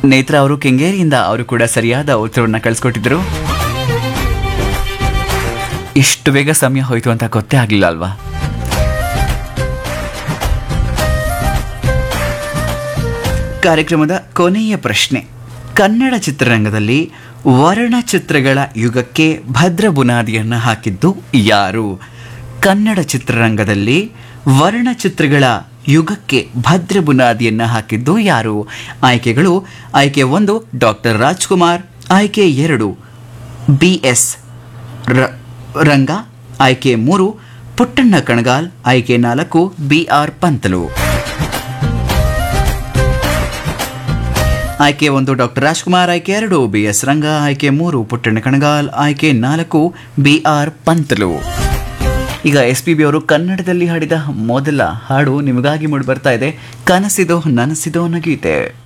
ನೇತ್ರ ಅವರು ಕೆಂಗೇರಿಯಿಂದ ಅವರು ಕೂಡ ಸರಿಯಾದ ಉತ್ತರವನ್ನು ಕಳಿಸ್ಕೊಟ್ಟಿದ್ರು ಇಷ್ಟು ಬೇಗ ಸಮಯ ಹೋಯ್ತು ಅಂತ ಗೊತ್ತೇ ಆಗಲಿಲ್ಲ ಅಲ್ವಾ ಕಾರ್ಯಕ್ರಮದ ಕೊನೆಯ ಪ್ರಶ್ನೆ ಕನ್ನಡ ಚಿತ್ರರಂಗದಲ್ಲಿ ವರ್ಣಚಿತ್ರಗಳ ಯುಗಕ್ಕೆ ಭದ್ರ ಬುನಾದಿಯನ್ನು ಹಾಕಿದ್ದು ಯಾರು ಕನ್ನಡ ಚಿತ್ರರಂಗದಲ್ಲಿ ವರ್ಣಚಿತ್ರಗಳ ಯುಗಕ್ಕೆ ಭದ್ರ ಬುನಾದಿಯನ್ನು ಹಾಕಿದ್ದು ಯಾರು ಆಯ್ಕೆಗಳು ಆಯ್ಕೆ ಒಂದು ಡಾಕ್ಟರ್ ರಾಜ್ಕುಮಾರ್ ಆಯ್ಕೆ ಎರಡು ಬಿ ಎಸ್ ರಂಗ ಆಯ್ಕೆ ಮೂರು ಪುಟ್ಟಣ್ಣ ಕಣಗಾಲ್ ಆಯ್ಕೆ ನಾಲ್ಕು ಬಿ ಆರ್ ಪಂತಲು ಆಯ್ಕೆ ಒಂದು ಡಾಕ್ಟರ್ ರಾಜ್ಕುಮಾರ್ ಆಯ್ಕೆ ಎರಡು ಬಿ ಎಸ್ ರಂಗ ಆಯ್ಕೆ ಮೂರು ಪುಟ್ಟಣ್ಣ ಕಣಗಾಲ್ ಆಯ್ಕೆ ನಾಲ್ಕು ಬಿ ಆರ್ ಪಂತಲು ಈಗ ಎಸ್ ಪಿ ಬಿ ಅವರು ಕನ್ನಡದಲ್ಲಿ ಹಾಡಿದ ಮೊದಲ ಹಾಡು ನಿಮಗಾಗಿ ಮೂಡಿ ಬರ್ತಾ ಇದೆ ಕನಸಿದೋ ನನಸಿದೋ ನಗೀತೆ